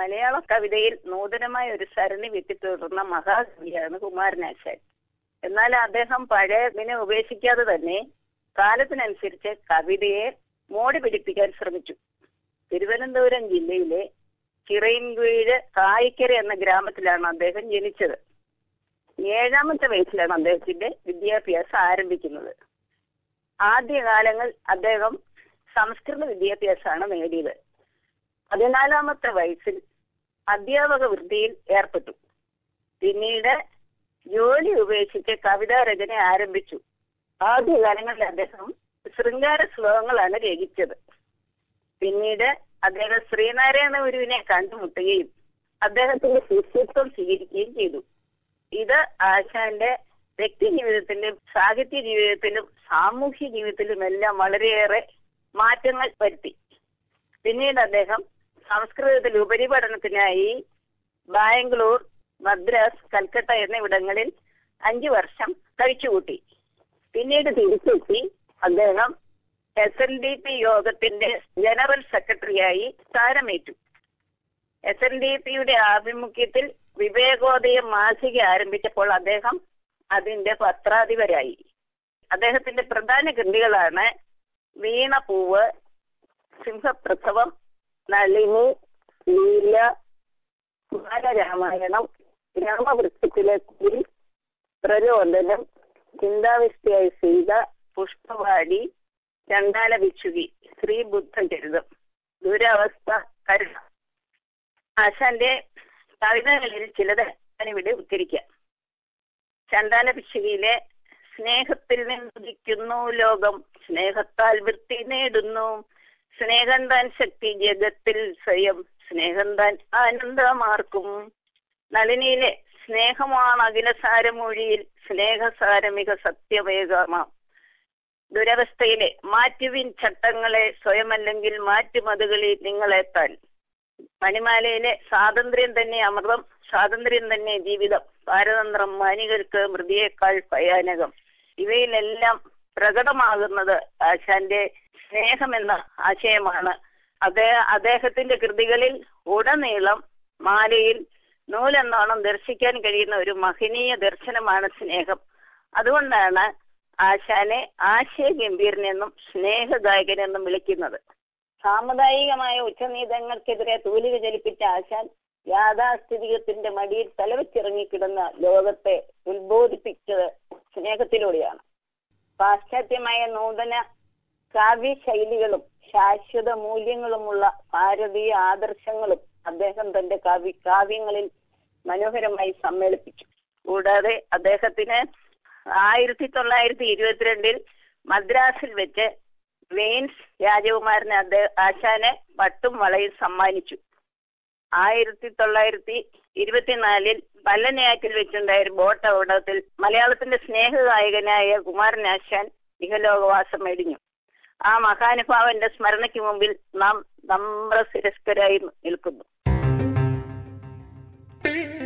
മലയാള കവിതയിൽ നൂതനമായ ഒരു സരണി വെട്ടിത്തീർന്ന മഹാകവിയാണ് കുമാരനാശാൻ എന്നാൽ അദ്ദേഹം പഴയതിനെ ഉപേക്ഷിക്കാതെ തന്നെ കാലത്തിനനുസരിച്ച് കവിതയെ മോടി പിടിപ്പിക്കാൻ ശ്രമിച്ചു തിരുവനന്തപുരം ജില്ലയിലെ ചിറയിൻകീഴ് കായിക്കര എന്ന ഗ്രാമത്തിലാണ് അദ്ദേഹം ജനിച്ചത് ഏഴാമത്തെ വയസ്സിലാണ് അദ്ദേഹത്തിന്റെ വിദ്യാഭ്യാസം ആരംഭിക്കുന്നത് ആദ്യകാലങ്ങൾ അദ്ദേഹം സംസ്കൃത വിദ്യാഭ്യാസമാണ് നേടിയത് പതിനാലാമത്തെ വയസ്സിൽ അധ്യാപക വൃത്തിയിൽ ഏർപ്പെട്ടു പിന്നീട് ജോലി ഉപേക്ഷിച്ച് കവിതാ രചന ആരംഭിച്ചു ആദ്യകാലങ്ങളിൽ അദ്ദേഹം ശൃംഗാര ശ്ലോകങ്ങളാണ് രചിച്ചത് പിന്നീട് അദ്ദേഹം ശ്രീനാരായണ ഗുരുവിനെ കണ്ടുമുട്ടുകയും അദ്ദേഹത്തിന്റെ ശിഷ്യത്വം സ്വീകരിക്കുകയും ചെയ്തു ഇത് ആശാന്റെ വ്യക്തി ജീവിതത്തിലും സാഹിത്യ ജീവിതത്തിലും സാമൂഹ്യ ജീവിതത്തിലും എല്ലാം വളരെയേറെ മാറ്റങ്ങൾ വരുത്തി പിന്നീട് അദ്ദേഹം സംസ്കൃതത്തിൽ ഉപരിപഠനത്തിനായി ബാംഗ്ലൂർ മദ്രാസ് കൽക്കട്ട എന്നിവിടങ്ങളിൽ അഞ്ചു വർഷം കഴിച്ചുകൂട്ടി പിന്നീട് തിരിച്ചെത്തി അദ്ദേഹം എസ് എൻ ഡി പി യോഗത്തിന്റെ ജനറൽ സെക്രട്ടറിയായി സ്ഥാനമേറ്റു എസ് എൻ ഡി പിയുടെ ആഭിമുഖ്യത്തിൽ വിവേകോദയം മാസിക ആരംഭിച്ചപ്പോൾ അദ്ദേഹം അതിന്റെ പത്രാധിപരായി അദ്ദേഹത്തിന്റെ പ്രധാന കൃതികളാണ് വീണപൂവ് സിംഹപ്രസവം നളിനി ലീല ബാലരാമായണം രാമവൃക്ഷത്തിലെ കുരി പ്രചോദനം ചിന്താവിഷ്ടയായി സീത പുഷ്പവാടി ചണ്ടാല ഭിക്ഷുകി ശ്രീ ബുദ്ധചരിതം ദുരവസ്ഥ കരുണ ആശാന്റെ കവിതകളിൽ ചിലത് ഞാനിവിടെ ഉദ്ധരിക്കാം ചണ്ടാല ഭിക്ഷുകിയിലെ സ്നേഹത്തിൽ നിന്നുദിക്കുന്നു ലോകം സ്നേഹത്താൽ വൃത്തി നേടുന്നു സ്നേഹം താൻ ശക്തി ജഗത്തിൽ സ്വയം സ്നേഹം താൻ ആനന്ദമാർക്കും നളിനിയിലെ സ്നേഹമാണ് അഖിലസാരമൊഴിയിൽ സ്നേഹസാരമിക സത്യവേഗമാം ദുരവസ്ഥയിലെ മാറ്റുവിൻ ചട്ടങ്ങളെ സ്വയമല്ലെങ്കിൽ മാറ്റുമതുകളിൽ നിങ്ങളെത്താൻ മണിമാലയിലെ സ്വാതന്ത്ര്യം തന്നെ അമൃതം സ്വാതന്ത്ര്യം തന്നെ ജീവിതം പാരതന്ത്രം മാനികർക്ക് മൃതിയേക്കാൾ ഭയാനകം ഇവയിലെല്ലാം പ്രകടമാകുന്നത് ആശാന്റെ സ്നേഹമെന്ന ആശയമാണ് അതേ അദ്ദേഹത്തിന്റെ കൃതികളിൽ ഉടനീളം മാലയിൽ നൂലെന്നോണം ദർശിക്കാൻ കഴിയുന്ന ഒരു മഹനീയ ദർശനമാണ് സ്നേഹം അതുകൊണ്ടാണ് ആശാനെ ആശയഗംഭീരനെന്നും സ്നേഹഗായകനെന്നും വിളിക്കുന്നത് സാമുദായികമായ ഉച്ചനീതങ്ങൾക്കെതിരെ തൂലിക ചലിപ്പിച്ച ആശാൻ യാഥാസ്ഥിതികത്തിന്റെ മടിയിൽ തലവെച്ചിറങ്ങിക്കിടന്ന ലോകത്തെ ഉത്ബോധിപ്പിച്ചത് സ്നേഹത്തിലൂടെയാണ് പാശ്ചാത്യമായ നൂതന കാവ്യശൈലികളും ശാശ്വത മൂല്യങ്ങളുമുള്ള ഭാരതീയ ആദർശങ്ങളും അദ്ദേഹം തന്റെ കാവ്യ കാവ്യങ്ങളിൽ മനോഹരമായി സമ്മേളിപ്പിച്ചു കൂടാതെ അദ്ദേഹത്തിന് ആയിരത്തി തൊള്ളായിരത്തി ഇരുപത്തിരണ്ടിൽ മദ്രാസിൽ വെച്ച് വെയിൻസ് രാജകുമാരന് അദ്ദേഹം ആശാന് പട്ടും വളയും സമ്മാനിച്ചു ആയിരത്തി തൊള്ളായിരത്തി ഇരുപത്തിനാലിൽ പല്ലനയാറ്റിൽ വെച്ചുണ്ടായ ഒരു ബോട്ട് അപകടത്തിൽ മലയാളത്തിന്റെ സ്നേഹഗായകനായ കുമാരനാശാൻ ഇഹലോകവാസം വെടിഞ്ഞു ആ മഹാനുഭാവന്റെ സ്മരണയ്ക്ക് മുമ്പിൽ നാം നമ്ര ശിരസ്കരായി നിൽക്കുന്നു